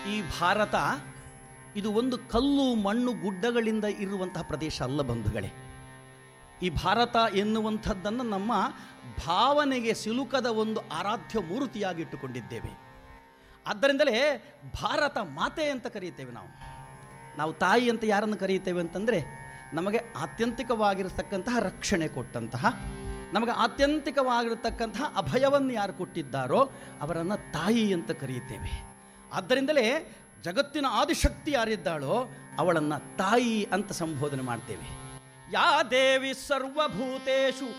ಈ ಭಾರತ ಇದು ಒಂದು ಕಲ್ಲು ಮಣ್ಣು ಗುಡ್ಡಗಳಿಂದ ಇರುವಂತಹ ಪ್ರದೇಶ ಅಲ್ಲ ಬಂಧುಗಳೇ ಈ ಭಾರತ ಎನ್ನುವಂಥದ್ದನ್ನು ನಮ್ಮ ಭಾವನೆಗೆ ಸಿಲುಕದ ಒಂದು ಆರಾಧ್ಯ ಮೂರ್ತಿಯಾಗಿ ಇಟ್ಟುಕೊಂಡಿದ್ದೇವೆ ಆದ್ದರಿಂದಲೇ ಭಾರತ ಮಾತೆ ಅಂತ ಕರೀತೇವೆ ನಾವು ನಾವು ತಾಯಿ ಅಂತ ಯಾರನ್ನು ಕರೀತೇವೆ ಅಂತಂದರೆ ನಮಗೆ ಆತ್ಯಂತಿಕವಾಗಿರತಕ್ಕಂತಹ ರಕ್ಷಣೆ ಕೊಟ್ಟಂತಹ ನಮಗೆ ಆತ್ಯಂತಿಕವಾಗಿರತಕ್ಕಂತಹ ಅಭಯವನ್ನು ಯಾರು ಕೊಟ್ಟಿದ್ದಾರೋ ಅವರನ್ನು ತಾಯಿ ಅಂತ ಕರೆಯುತ್ತೇವೆ ಆದ್ದರಿಂದಲೇ ಜಗತ್ತಿನ ಆದಿಶಕ್ತಿ ಯಾರಿದ್ದಾಳೋ ಅವಳನ್ನು ತಾಯಿ ಅಂತ ಸಂಬೋಧನೆ ಮಾಡ್ತೇವೆ ಯಾ ದೇವಿ ಸರ್ವಭೂತೇಶು